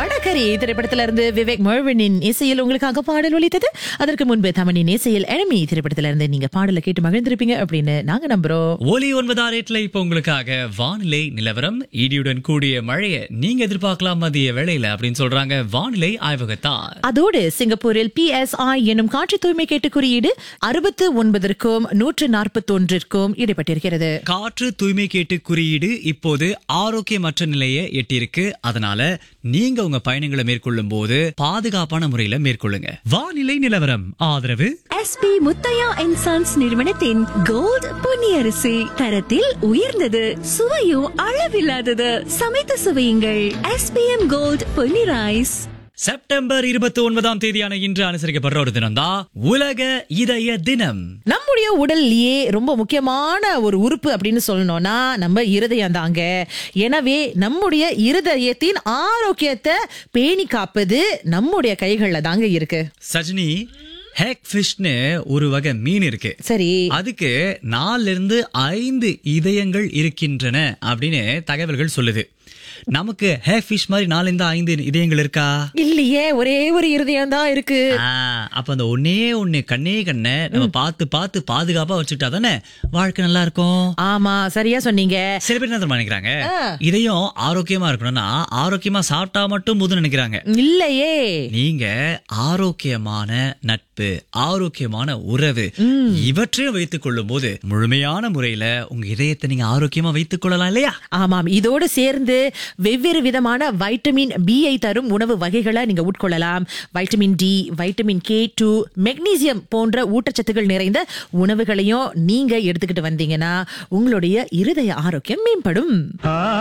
வடகரி திரைப்படத்தில இருந்து விவேக் மர்வினின் இசையில் உங்களுக்காக பாடல் ஒலித்தது அதற்கு முன்பு தமனின் இசையில் எனமி திரைப்படத்தில இருந்து நீங்க பாடலை கேட்டு மகிழ்ந்திருப்பீங்க அப்படின்னு நாங்க நம்புறோம் ஒலி ஒன்பதாம் ரேட்ல இப்ப உங்களுக்காக வானிலை நிலவரம் இடியுடன் கூடிய மழையை நீங்க எதிர்பார்க்கலாம் மதிய வேளையில அப்படின்னு சொல்றாங்க வானிலை ஆய்வகத்தார் அதோடு சிங்கப்பூரில் பிஎஸ்ஐ எனும் காற்று தூய்மை கேட்டு குறியீடு அறுபத்து ஒன்பதற்கும் நூற்று நாற்பத்தி ஒன்றிற்கும் இடைப்பட்டிருக்கிறது காற்று தூய்மை கேட்டு குறியீடு இப்போது ஆரோக்கியமற்ற நிலையை எட்டியிருக்கு அதனால நீங்க உங்க பயணங்களை மேற்கொள்ளும் போது பாதுகாப்பான முறையில மேற்கொள்ளுங்க வானிலை நிலவரம் ஆதரவு எஸ்பி முத்தையா அண்ட் சன்ஸ் நிறுவனத்தின் கோல்ட் பொன்னியரிசி தரத்தில் உயர்ந்தது சுவையும் அளவில்லாதது சமைத்து சுவையுங்கள் SPM gold Ponni rice September இருபத்தி ஒன்பதாம் தேதியான இன்று அனுசரிக்கப்படுற ஒரு தினம் தான் உலக இதய தினம் நம்முடைய உடல்லயே ரொம்ப முக்கியமான ஒரு உறுப்பு அப்படின்னு சொல்லணும்னா நம்ம இருதயம் தாங்க எனவே நம்முடைய இருதயத்தின் ஆரோக்கியத்தை பேணி காப்பது நம்முடைய கைகள்ல தாங்க இருக்கு சஜினி ஹேக் ஃபிஷ்னு ஒரு வகை மீன் இருக்கு சரி அதுக்கு நாலுல இருந்து ஐந்து இதயங்கள் இருக்கின்றன அப்படின்னு தகவல்கள் சொல்லுது நமக்கு ஹே ஃபிஷ் மாதிரி நாலுல ஐந்து இதயங்கள் இருக்கா இல்லையே ஒரே ஒரு இருதயம் தான் இருக்கு ஆ, அப்ப அந்த ஒன்னே ஒண்ணு கண்ணே கண்ணை நம்ம பார்த்து பார்த்து பாதுகாப்பா வச்சுக்கிட்டா தானே வாழ்க்கை நல்லா இருக்கும் ஆமா சரியா சொன்னீங்க சில பேர் என்ன தெரியுமா நினைக்கிறாங்க இதயம் ஆரோக்கியமா இருக்கணும்னா ஆரோக்கியமா சாப்பிட்டா மட்டும் போதும்னு நினைக்கிறாங்க இல்லையே நீங்க ஆரோக்கியமான நட்பு ஆரோக்கியமான உறவு இவற்றையும் வைத்துக் கொள்ளும் போது முழுமையான முறையில உங்க இதயத்தை நீங்க ஆரோக்கியமா வைத்துக் கொள்ளலாம் இல்லையா ஆமாம் இதோடு சேர்ந்து வெவ்வேறு விதமான வைட்டமின் பி ஐ தரும் உணவு வகைகளை நீங்க உட்கொள்ளலாம் vitamin D vitamin K two magnesium போன்ற ஊட்டச்சத்துக்கள் நிறைந்த உணவுகளையும் நீங்க எடுத்துக்கிட்டு வந்தீங்கன்னா உங்களுடைய இருதய ஆரோக்கியம் மேம்படும்